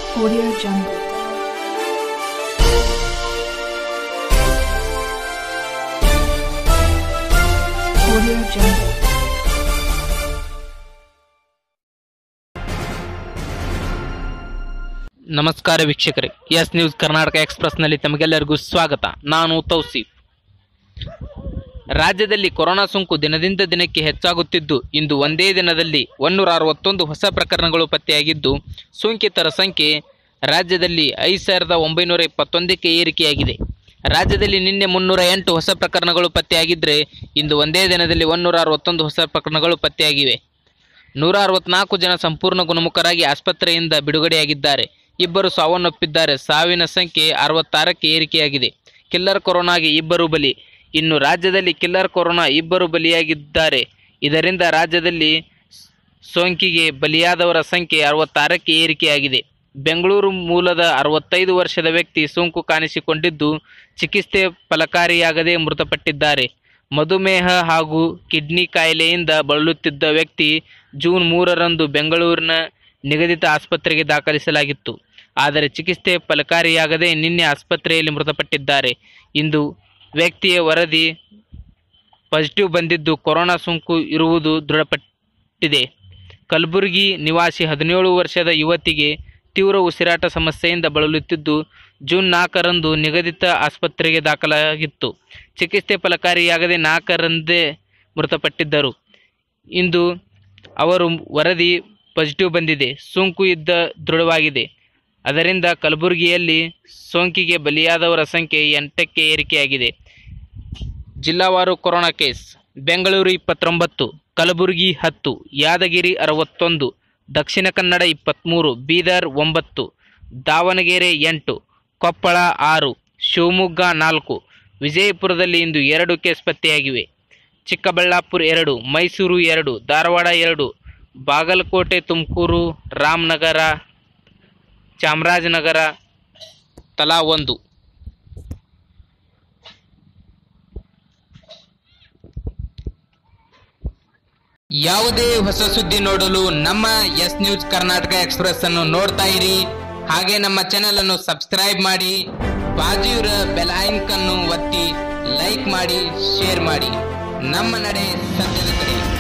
Audio Jungle. Audio Jungle. ನಮಸ್ಕಾರ ವೀಕ್ಷಕರೇ S news Karnataka ಎಕ್ಸ್ಪ್ರೆಸ್ನಲ್ಲಿ ತಮಗೆಲ್ಲರಿಗೂ ಸ್ವಾಗತ ನಾನು ತೌಸೀಫ್ ರಾಜ್ಯದಲ್ಲಿ ಕೊರೋನಾ ಸೋಂಕು ದಿನದಿಂದ ದಿನಕ್ಕೆ ಹೆಚ್ಚಾಗುತ್ತಿದ್ದು ಇಂದು ಒಂದೇ ದಿನದಲ್ಲಿ ಒನ್ನೂರ ಅರವತ್ತೊಂದು ಹೊಸ ಪ್ರಕರಣಗಳು ಪತ್ತೆಯಾಗಿದ್ದು ಸೋಂಕಿತರ ಸಂಖ್ಯೆ ರಾಜ್ಯದಲ್ಲಿ ಐದು ಸಾವಿರದ ಒಂಬೈನೂರ ಇಪ್ಪತ್ತೊಂದಕ್ಕೆ ಏರಿಕೆಯಾಗಿದೆ ರಾಜ್ಯದಲ್ಲಿ ನಿನ್ನೆ ಮುನ್ನೂರ ಎಂಟು ಹೊಸ ಪ್ರಕರಣಗಳು ಪತ್ತೆಯಾಗಿದ್ದರೆ ಇಂದು ಒಂದೇ ದಿನದಲ್ಲಿ ಒನ್ನೂರ ಅರವತ್ತೊಂದು ಹೊಸ ಪ್ರಕರಣಗಳು ಪತ್ತೆಯಾಗಿವೆ ನೂರ ಅರವತ್ನಾಲ್ಕು ಜನ ಸಂಪೂರ್ಣ ಗುಣಮುಖರಾಗಿ ಆಸ್ಪತ್ರೆಯಿಂದ ಬಿಡುಗಡೆಯಾಗಿದ್ದಾರೆ ಇಬ್ಬರು ಸಾವನ್ನಪ್ಪಿದ್ದಾರೆ ಸಾವಿನ ಸಂಖ್ಯೆ ಅರವತ್ತಾರಕ್ಕೆ ಏರಿಕೆಯಾಗಿದೆ ಕಿಲ್ಲರ್ ಕೊರೋನಾಗೆ ಇಬ್ಬರು ಬಲಿ ಇನ್ನು ರಾಜ್ಯದಲ್ಲಿ ಕಿಲ್ಲರ್ ಕೊರೋನಾ ಇಬ್ಬರು ಬಲಿಯಾಗಿದ್ದಾರೆ ಇದರಿಂದ ರಾಜ್ಯದಲ್ಲಿ ಸೋಂಕಿಗೆ ಬಲಿಯಾದವರ ಸಂಖ್ಯೆ ಅರವತ್ತಾರಕ್ಕೆ ಏರಿಕೆಯಾಗಿದೆ ಬೆಂಗಳೂರು ಮೂಲದ ಅರವತ್ತೈದು ವರ್ಷದ ವ್ಯಕ್ತಿ ಸೋಂಕು ಕಾಣಿಸಿಕೊಂಡಿದ್ದು ಚಿಕಿತ್ಸೆ ಫಲಕಾರಿಯಾಗದೆ ಮೃತಪಟ್ಟಿದ್ದಾರೆ ಮಧುಮೇಹ ಹಾಗೂ ಕಿಡ್ನಿ ಕಾಯಿಲೆಯಿಂದ ಬಳಲುತ್ತಿದ್ದ ವ್ಯಕ್ತಿ ಜೂನ್ ಮೂರರಂದು ಬೆಂಗಳೂರಿನ ನಿಗದಿತ ಆಸ್ಪತ್ರೆಗೆ ದಾಖಲಿಸಲಾಗಿತ್ತು ಆದರೆ ಚಿಕಿತ್ಸೆ ಫಲಕಾರಿಯಾಗದೆ ನಿನ್ನೆ ಆಸ್ಪತ್ರೆಯಲ್ಲಿ ಮೃತಪಟ್ಟಿದ್ದಾರೆ ಇಂದು ವ್ಯಕ್ತಿಯ ವರದಿ ಪಾಸಿಟಿವ್ ಬಂದಿದ್ದು ಕೊರೋನಾ ಸೋಂಕು ಇರುವುದು ದೃಢಪಟ್ಟಿದೆ ಕಲಬುರಗಿ ನಿವಾಸಿ ಹದಿನೇಳು ವರ್ಷದ ಯುವತಿಗೆ ತೀವ್ರ ಉಸಿರಾಟ ಸಮಸ್ಯೆಯಿಂದ ಬಳಲುತ್ತಿದ್ದು ಜೂನ್ ನಾಲ್ಕರಂದು ನಿಗದಿತ ಆಸ್ಪತ್ರೆಗೆ ದಾಖಲಾಗಿತ್ತು ಚಿಕಿತ್ಸೆ ಫಲಕಾರಿಯಾಗದೆ ನಾಲ್ಕರಂದೇ ಮೃತಪಟ್ಟಿದ್ದರು ಇಂದು ಅವರು ವರದಿ ಪಾಸಿಟಿವ್ ಬಂದಿದೆ ಸೋಂಕು ಇದ್ದ ದೃಢವಾಗಿದೆ ಅದರಿಂದ ಕಲಬುರಗಿಯಲ್ಲಿ ಸೋಂಕಿಗೆ ಬಲಿಯಾದವರ ಸಂಖ್ಯೆ ಎಂಟಕ್ಕೆ ಏರಿಕೆಯಾಗಿದೆ ಜಿಲ್ಲಾವಾರು ಕೊರೋನಾ ಕೇಸ್ ಬೆಂಗಳೂರು ಇಪ್ಪತ್ತೊಂಬತ್ತು ಕಲಬುರಗಿ ಹತ್ತು ಯಾದಗಿರಿ ಅರವತ್ತೊಂದು ದಕ್ಷಿಣ ಕನ್ನಡ ಇಪ್ಪತ್ತ್ಮೂರು ಬೀದರ್ ಒಂಬತ್ತು ದಾವಣಗೆರೆ ಎಂಟು ಕೊಪ್ಪಳ ಆರು ಶಿವಮೊಗ್ಗ ನಾಲ್ಕು ವಿಜಯಪುರದಲ್ಲಿ ಇಂದು ಎರಡು ಕೇಸ್ ಪತ್ತೆಯಾಗಿವೆ ಚಿಕ್ಕಬಳ್ಳಾಪುರ ಎರಡು ಮೈಸೂರು ಎರಡು ಧಾರವಾಡ ಎರಡು ಬಾಗಲಕೋಟೆ ತುಮಕೂರು ರಾಮನಗರ ಚಾಮರಾಜನಗರ ತಲಾ ಒಂದು ಯಾವುದೇ ಹೊಸ ಸುದ್ದಿ ನೋಡಲು ನಮ್ಮ ಎಸ್ ನ್ಯೂಸ್ ಕರ್ನಾಟಕ ಎಕ್ಸ್ಪ್ರೆಸ್ ಅನ್ನು ನೋಡ್ತಾ ಇರಿ ಹಾಗೆ ನಮ್ಮ ಚಾನೆಲ್ ಅನ್ನು ಸಬ್ಸ್ಕ್ರೈಬ್ ಮಾಡಿ ಬಾಜುರ ಬೆಲ್ ಐಕನ್ ಅನ್ನು ಒತ್ತಿ ಲೈಕ್ ಮಾಡಿ ಶೇರ್ ಮಾಡಿ ನಮ್ಮ ನಡೆ ಸತ್ಯದ ಕಡೆ